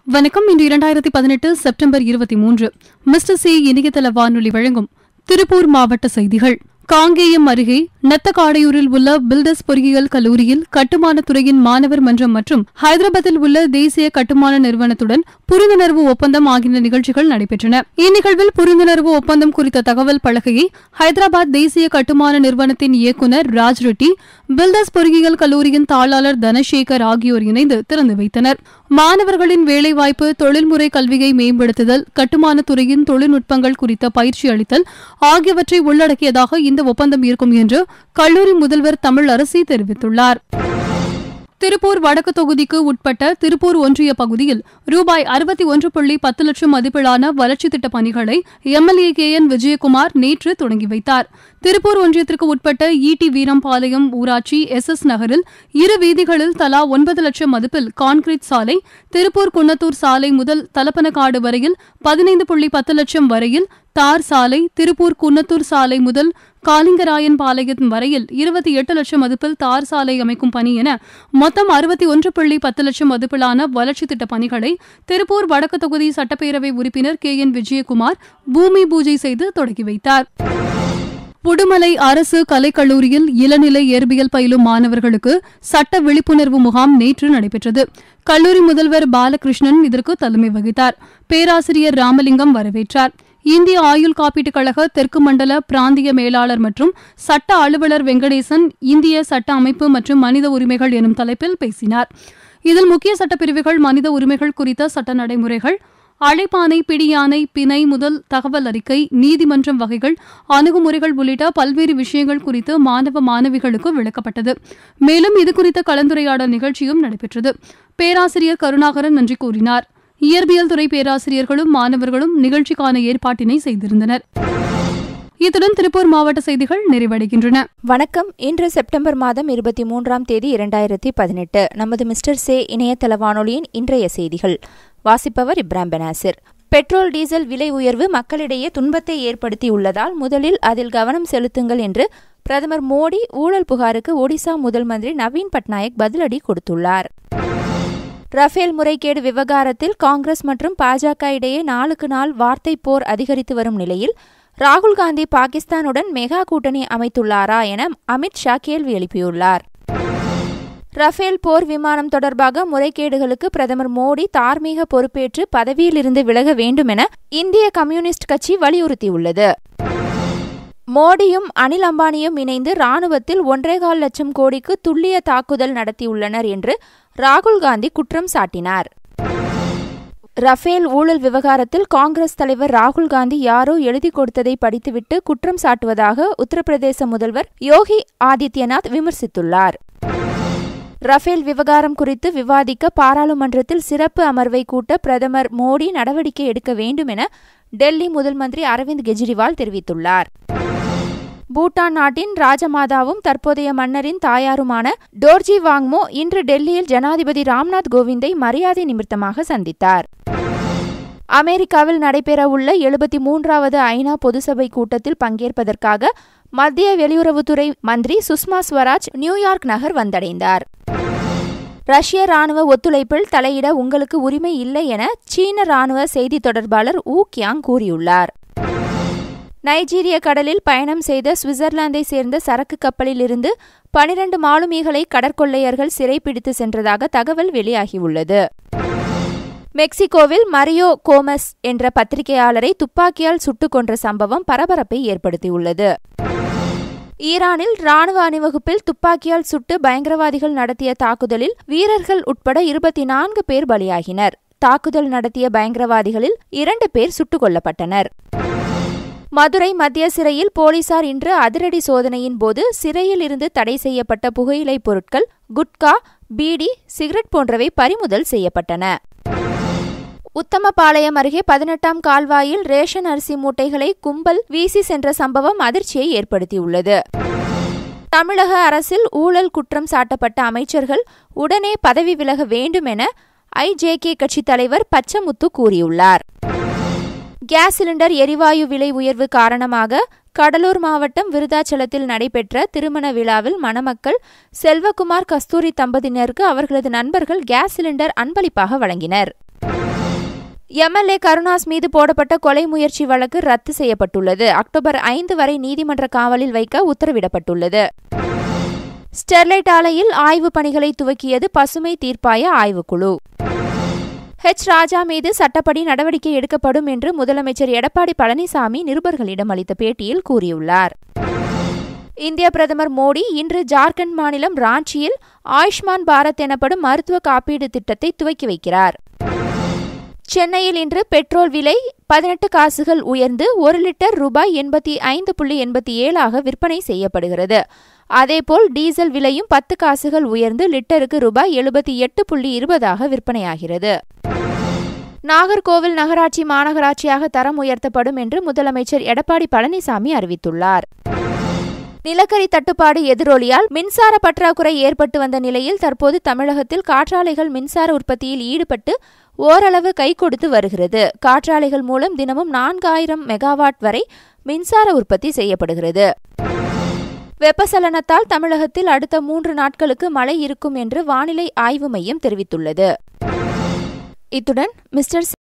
வணக்கம் இன்று இரண்டாயிரத்தி பதினெட்டு செப்டம்பர் இருபத்தி மூன்று மிஸ்டர் சி இணையதள வானொலி வழங்கும் திருப்பூர் மாவட்ட செய்திகள் காங்கேயம் அருகே நத்தக்காடையூரில் உள்ள பில்டர்ஸ் பொறியியல் கல்லூரியில் கட்டுமானத் துறையின் மாணவர் மன்றம் மற்றும் ஹைதராபாத்தில் உள்ள தேசிய கட்டுமான நிறுவனத்துடன் புரிந்துணர்வு ஒப்பந்தம் ஆகிய நிகழ்ச்சிகள் நடைபெற்றன இந்நிகழ்வில் புரிந்துணர்வு ஒப்பந்தம் குறித்த தகவல் பலகையை ஹைதராபாத் தேசிய கட்டுமான நிறுவனத்தின் இயக்குநர் ராஜ் ரெட்டி பில்டர்ஸ் பொறியியல் கல்லூரியின் தாளாளர் தனசேகர் ஆகியோர் இணைந்து திறந்து வைத்தனர் மாணவர்களின் வேலைவாய்ப்பு தொழில்முறை கல்வியை மேம்படுத்துதல் கட்டுமானத் துறையின் தொழில்நுட்பங்கள் குறித்த பயிற்சி அளித்தல் ஆகியவற்றை உள்ளடக்கியதாக இந்த ஒப்பந்தம் இருக்கும் என்று கல்லூரி முதல்வர் தமிழ் அரசி தெரிவித்துள்ளார் திருப்பூர் வடக்கு தொகுதிக்கு உட்பட்ட திருப்பூர் ஒன்றிய பகுதியில் ரூபாய் அறுபத்தி ஒன்று புள்ளி பத்து லட்சம் மதிப்பிலான வளர்ச்சித் திட்டப் பணிகளை எம்எல்ஏ கே என் விஜயகுமார் நேற்று தொடங்கி வைத்தார் திருப்பூர் ஒன்றியத்திற்கு உட்பட்ட ஈட்டி வீரம்பாளையம் ஊராட்சி எஸ் எஸ் நகரில் இரு வீதிகளில் தலா ஒன்பது லட்சம் மதிப்பில் கான்கிரீட் சாலை திருப்பூர் குன்னத்தூர் சாலை முதல் தலப்பனக்காடு வரையில் பதினைந்து புள்ளி பத்து லட்சம் வரையில் தார் சாலை திருப்பூர் குன்னத்தூர் சாலை முதல் காலிங்கராயன் பாளையம் வரையில் இருபத்தி எட்டு லட்சம் மதிப்பில் தார் சாலை அமைக்கும் பணி என மொத்தம் அறுபத்தி ஒன்று புள்ளி பத்து லட்சம் மதிப்பிலான வளர்ச்சித் திட்டப் பணிகளை திருப்பூர் வடக்கு தொகுதி சட்டப்பேரவை உறுப்பினர் கே என் விஜயகுமார் பூமி பூஜை செய்து தொடங்கி வைத்தார் புடுமலை அரசு கலைக்கல்லூரியில் இளநிலை இயற்பியல் பயிலும் மாணவர்களுக்கு சட்ட விழிப்புணர்வு முகாம் நேற்று நடைபெற்றது கல்லூரி முதல்வர் பாலகிருஷ்ணன் இதற்கு தலைமை வகித்தார் பேராசிரியர் ராமலிங்கம் வரவேற்றார் இந்திய ஆயுள் காப்பீட்டுக் கழக தெற்கு மண்டல பிராந்திய மேலாளர் மற்றும் சட்ட அலுவலர் வெங்கடேசன் இந்திய சட்ட அமைப்பு மற்றும் மனித உரிமைகள் எனும் தலைப்பில் பேசினார் இதில் முக்கிய சட்டப்பிரிவுகள் மனித உரிமைகள் குறித்த சட்ட நடைமுறைகள் அழைப்பானை பிடியானை பிணை முதல் தகவல் அறிக்கை நீதிமன்றம் வகைகள் அணுகுமுறைகள் உள்ளிட்ட பல்வேறு விஷயங்கள் குறித்து மாணவ மாணவிகளுக்கு விளக்கப்பட்டது மேலும் இதுகுறித்த கலந்துரையாடல் நிகழ்ச்சியும் நடைபெற்றது பேராசிரியர் கருணாகரன் நன்றி கூறினார் இயற்பியல் துறை பேராசிரியர்களும் மாணவர்களும் நிகழ்ச்சிக்கான ஏற்பாட்டினை செய்திருந்தனர் இத்துடன் திருப்பூர் மாவட்ட செய்திகள் நிறைவடைகின்றன வணக்கம் இன்று செப்டம்பர் மாதம் இருபத்தி மூன்றாம் தேதி இரண்டாயிரத்தி பதினெட்டு நமது மிஸ்டர் சே இணையதள வானொலியின் இன்றைய செய்திகள் வாசிப்பவர் இப்ராம் பெனாசிர் பெட்ரோல் டீசல் விலை உயர்வு மக்களிடையே துன்பத்தை ஏற்படுத்தியுள்ளதால் முதலில் அதில் கவனம் செலுத்துங்கள் என்று பிரதமர் மோடி ஊழல் புகாருக்கு ஒடிசா முதல் மந்திரி நவீன் பட்நாயக் பதிலடி கொடுத்துள்ளார் ரஃபேல் முறைகேடு விவகாரத்தில் காங்கிரஸ் மற்றும் பாஜக இடையே நாளுக்கு நாள் வார்த்தை போர் அதிகரித்து வரும் நிலையில் ராகுல் காந்தி பாகிஸ்தானுடன் மெகா கூட்டணி அமைத்துள்ளாரா என அமித் ஷா கேள்வி எழுப்பியுள்ளார் ரஃபேல் போர் விமானம் தொடர்பாக முறைகேடுகளுக்கு பிரதமர் மோடி தார்மீக பொறுப்பேற்று பதவியிலிருந்து விலக வேண்டும் என இந்திய கம்யூனிஸ்ட் கட்சி வலியுறுத்தியுள்ளது மோடியும் அனில் அம்பானியும் இணைந்து ராணுவத்தில் ஒன்றேகால் லட்சம் கோடிக்கு துல்லிய தாக்குதல் நடத்தியுள்ளனர் என்று ராகுல் காந்தி குற்றம் சாட்டினார் ரஃபேல் ஊழல் விவகாரத்தில் காங்கிரஸ் தலைவர் ராகுல் காந்தி யாரோ எழுதி கொடுத்ததை படித்துவிட்டு குற்றம் சாட்டுவதாக உத்தரப்பிரதேச முதல்வர் யோகி ஆதித்யநாத் விமர்சித்துள்ளார் ரஃபேல் விவகாரம் குறித்து விவாதிக்க பாராளுமன்றத்தில் சிறப்பு அமர்வை கூட்ட பிரதமர் மோடி நடவடிக்கை எடுக்க வேண்டும் என டெல்லி முதல் மந்திரி அரவிந்த் கெஜ்ரிவால் தெரிவித்துள்ளார் பூட்டான் நாட்டின் ராஜமாதாவும் தற்போதைய மன்னரின் தாயாருமான டோர்ஜி வாங்மோ இன்று டெல்லியில் ஜனாதிபதி ராம்நாத் கோவிந்தை மரியாதை நிமித்தமாக சந்தித்தார் அமெரிக்காவில் நடைபெறவுள்ள எழுபத்தி மூன்றாவது ஐநா பொதுசபை கூட்டத்தில் பங்கேற்பதற்காக மத்திய வெளியுறவுத்துறை மந்திரி சுஷ்மா ஸ்வராஜ் நியூயார்க் நகர் வந்தடைந்தார் ரஷ்ய ராணுவ ஒத்துழைப்பில் தலையிட உங்களுக்கு உரிமை இல்லை என சீன ராணுவ செய்தி தொடர்பாளர் ஊ கியாங் கூறியுள்ளார் நைஜீரிய கடலில் பயணம் செய்த சுவிட்சர்லாந்தை சேர்ந்த சரக்கு கப்பலில் இருந்து பனிரண்டு மாலுமிகளை கடற்கொள்ளையர்கள் சிறைப்பிடித்து சென்றதாக தகவல் வெளியாகியுள்ளது மெக்சிகோவில் மரியோ கோமஸ் என்ற பத்திரிகையாளரை துப்பாக்கியால் சுட்டுக் கொன்ற சம்பவம் பரபரப்பை ஏற்படுத்தியுள்ளது ஈரானில் ராணுவ அணிவகுப்பில் துப்பாக்கியால் சுட்டு பயங்கரவாதிகள் நடத்திய தாக்குதலில் வீரர்கள் உட்பட இருபத்தி நான்கு பேர் பலியாகினர் தாக்குதல் நடத்திய பயங்கரவாதிகளில் இரண்டு பேர் சுட்டுக் கொல்லப்பட்டனர் மதுரை மத்திய சிறையில் போலீசார் இன்று அதிரடி சோதனையின் போது சிறையில் இருந்து தடை செய்யப்பட்ட புகையிலைப் பொருட்கள் குட்கா பீடி சிகரெட் போன்றவை பறிமுதல் செய்யப்பட்டன உத்தமபாளையம் அருகே பதினெட்டாம் கால்வாயில் ரேஷன் அரிசி மூட்டைகளை கும்பல் வீசி சென்ற சம்பவம் அதிர்ச்சியை ஏற்படுத்தியுள்ளது தமிழக அரசில் ஊழல் குற்றம் சாட்டப்பட்ட அமைச்சர்கள் உடனே பதவி விலக வேண்டும் என ஐஜேகே கட்சி தலைவர் பச்சமுத்து கூறியுள்ளார் கேஸ் சிலிண்டர் எரிவாயு விலை உயர்வு காரணமாக கடலூர் மாவட்டம் விருதாச்சலத்தில் நடைபெற்ற திருமண விழாவில் மணமக்கள் செல்வகுமார் கஸ்தூரி தம்பதியினருக்கு அவர்களது நண்பர்கள் கேஸ் சிலிண்டர் அன்பளிப்பாக வழங்கினர் எம்எல்ஏ கருணாஸ் மீது போடப்பட்ட கொலை முயற்சி வழக்கு ரத்து செய்யப்பட்டுள்ளது அக்டோபர் ஐந்து வரை நீதிமன்ற காவலில் வைக்க உத்தரவிடப்பட்டுள்ளது ஸ்டெர்லைட் ஆலையில் ஆய்வுப் பணிகளை துவக்கியது பசுமை தீர்ப்பாய ஆய்வுக்குழு ஹெச் ராஜா மீது சட்டப்படி நடவடிக்கை எடுக்கப்படும் என்று முதலமைச்சர் எடப்பாடி பழனிசாமி நிருபர்களிடம் அளித்த பேட்டியில் கூறியுள்ளார் இந்திய பிரதமர் மோடி இன்று ஜார்க்கண்ட் மாநிலம் ராஞ்சியில் ஆயுஷ்மான் பாரத் எனப்படும் மருத்துவ காப்பீடு திட்டத்தை துவக்கி வைக்கிறார் சென்னையில் இன்று பெட்ரோல் விலை பதினெட்டு காசுகள் உயர்ந்து ஒரு லிட்டர் ரூபாய் எண்பத்தி ஐந்து புள்ளி எண்பத்தி ஏழாக விற்பனை செய்யப்படுகிறது அதேபோல் டீசல் விலையும் பத்து காசுகள் உயர்ந்து லிட்டருக்கு ரூபாய் எழுபத்தி எட்டு புள்ளி இருபதாக விற்பனையாகிறது நாகர்கோவில் நகராட்சி மாநகராட்சியாக தரம் உயர்த்தப்படும் என்று முதலமைச்சர் எடப்பாடி பழனிசாமி அறிவித்துள்ளார் நிலக்கரி தட்டுப்பாடு எதிரொலியால் மின்சார பற்றாக்குறை ஏற்பட்டு வந்த நிலையில் தற்போது தமிழகத்தில் காற்றாலைகள் மின்சார உற்பத்தியில் ஈடுபட்டு ஓரளவு கை கொடுத்து வருகிறது காற்றாலைகள் மூலம் தினமும் நான்காயிரம் மெகாவாட் வரை மின்சார உற்பத்தி செய்யப்படுகிறது வெப்பசலனத்தால் தமிழகத்தில் அடுத்த மூன்று நாட்களுக்கு மழை இருக்கும் என்று வானிலை ஆய்வு மையம் தெரிவித்துள்ளது இத்துடன் மிஸ்டர்